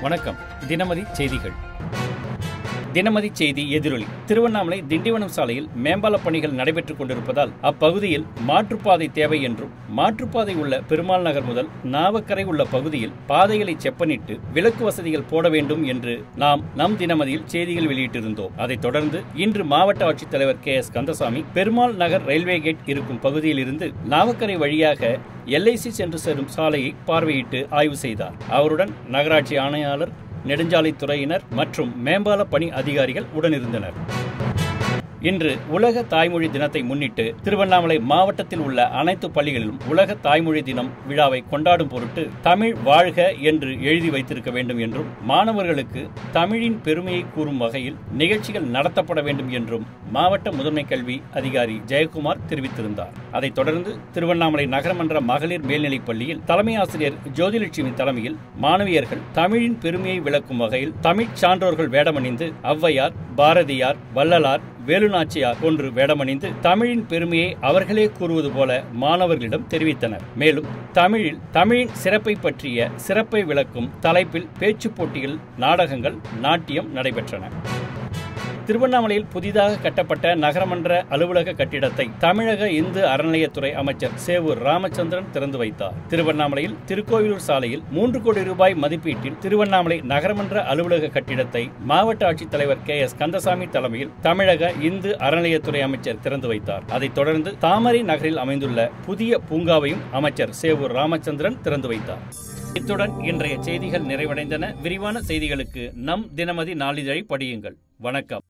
வணக்கம் தினமதி செய்திகள் தினமதி செய்தி எதிரொலி திருவண்ணாமலை திண்டிவனம் சாலையில் மேம்பால பணிகள் நடைபெற்றுக் கொண்டிருப்பதால் அப்பகுதியில் மாற்றுப்பாதை தேவை என்றும் மாற்றுப்பாதை உள்ள பெருமாள் நகர் முதல் நாவக்கரை உள்ள பகுதியில் பாதைகளை செப்பனிட்டு விளக்கு வசதிகள் போட வேண்டும் என்று நாம் நம் தினமதியில் செய்திகள் வெளியிட்டிருந்தோம் அதைத் தொடர்ந்து இன்று மாவட்ட ஆட்சித்தலைவர் K S Kandasamy Perumal Nagar railway gate இருக்கும் பகுதியில் இருந்து நாவக்கரை வழியாக எல்ஐசி சென்று செல்லும் சாலையை பார்வையிட்டு ஆய்வு செய்தார் அவருடன் நகராட்சி ஆணையாளர் நெடுஞ்சாலைத்துறையினர் மற்றும் மேம்பால பணி அதிகாரிகள் உடனிருந்தனர் இன்று உலக தாய்மொழி தினத்தை முன்னிட்டு திருவண்ணாமலை மாவட்டத்தில் உள்ள அனைத்து பள்ளிகளிலும் உலக தாய்மொழி தினம் விழாவை கொண்டாடும் பொருட்டு தமிழ் வாழ்க என்று எழுதி வைத்திருக்க வேண்டும் என்றும் மாணவர்களுக்கு தமிழின் பெருமையை கூறும் வகையில் நிகழ்ச்சிகள் நடத்தப்பட வேண்டும் என்றும் மாவட்ட முதன்மை கல்வி அதிகாரி ஜெயக்குமார் தெரிவித்திருந்தார் அதைத் தொடர்ந்து திருவண்ணாமலை நகரமன்ற மகளிர் மேல்நிலைப் பள்ளியில் தலைமை ஆசிரியர் ஜோதிலட்சுமி தலைமையில் மாணவியர்கள் தமிழின் பெருமையை விளக்கும் வகையில் தமிழ்ச் சான்றோர்கள் வேடமணிந்து ஔவையார் பாரதியார் வள்ளலார் வேலுநாச்சியார் போன்று வேடமணிந்து தமிழின் பெருமையை அவர்களே கூறுவது போல மாணவர்களிடம் தெரிவித்தனர் மேலும் தமிழில் தமிழின் சிறப்பை பற்றிய சிறப்பை விளக்கும் தலைப்பில் பேச்சுப் போட்டிகள் நாடகங்கள் நாட்டியம் நடைபெற்றன திருவண்ணாமலையில் புதிதாக கட்டப்பட்ட நகரமன்ற அலுவலக கட்டிடத்தை தமிழக இந்து அறநிலையத்துறை அமைச்சர் சேவூர் ராமச்சந்திரன் திறந்து வைத்தார் திருவண்ணாமலையில் திருக்கோவிலூர் சாலையில் மூன்று கோடி ரூபாய் மதிப்பீட்டில் திருவண்ணாமலை நகரமன்ற அலுவலக கட்டிடத்தை மாவட்ட ஆட்சித்தலைவர் கே எஸ் கந்தசாமி தலைமையில் தமிழக இந்து அறநிலையத்துறை அமைச்சர் திறந்து வைத்தார் அதைத் தொடர்ந்து தாமரை நகரில் அமைந்துள்ள புதிய பூங்காவையும் அமைச்சர் சேவூர் ராமச்சந்திரன் திறந்து வைத்தார் இத்துடன் இன்றைய செய்திகள் நிறைவடைந்தன விரிவான செய்திகளுக்கு நம் தினமதி நாளிதழை படியுங்கள் வணக்கம்